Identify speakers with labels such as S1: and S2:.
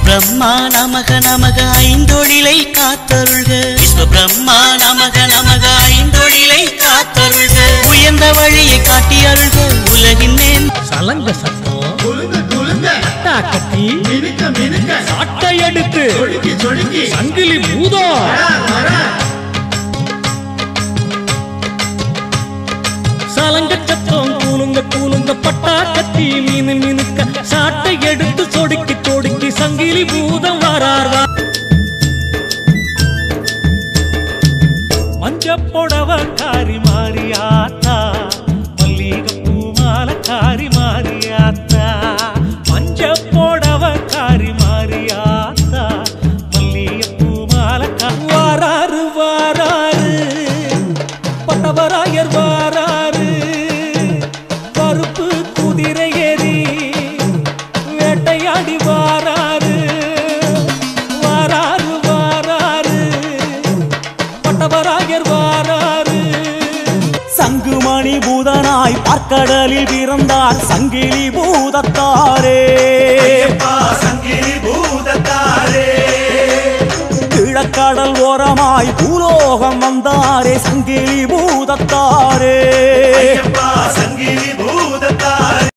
S1: பிரம்மா நமக நமக ஐந்தொழிலை காத்தருள்க விஸ்வ பிரம்மா நமக நமக ஐந்தொழிலை காத்தருள்க உயர்ந்த வழியை காட்டி அருள்க உலகின் மேல்
S2: சலங்க சத்தம்
S3: குலுங்க குலுங்க
S2: அட்டா கட்டி
S3: மினுக்க மினுக்க
S2: சாட்டை எடுத்து
S3: சொடுக்கி சொடுக்கி
S2: சங்கிலி பூதம்
S3: வர
S2: சலங்க சத்தம் கூலுங்க கூலுங்க பட்டா கத்தி மீனு மினுக்க சாட்டை எடுத்து சொடுக்கி சொடுக்கி சங்கிலி பூதம் வரார் வா மஞ்ச புடவ காரி மாறியாத்தா மல்லிகைப்பூ மாலை காரி மாறியாத்தா மஞ்ச புடவ காரி மாறியாத்தா மல்லிகைப்பூ மாலை கா- வாராரு வாராரு பட்டவராயர் வாராரு கருப்பு குதிரை ஏறி வேட்டையாடி வாராரு வாராரு வாராரு பட்டவராயர் வாராரு
S1: சங்குமணி பூதனாய் பார்க்கடலில் பிறந்தார் சங்கிலி பூதத்தாரே
S3: சங்கிலி பூதத்தாரே
S1: கிழக்கடல் ஓரமாய் பூலோகம் வந்தாரே சங்கிலி பூதத்தாரே
S3: சங்கிலி பூ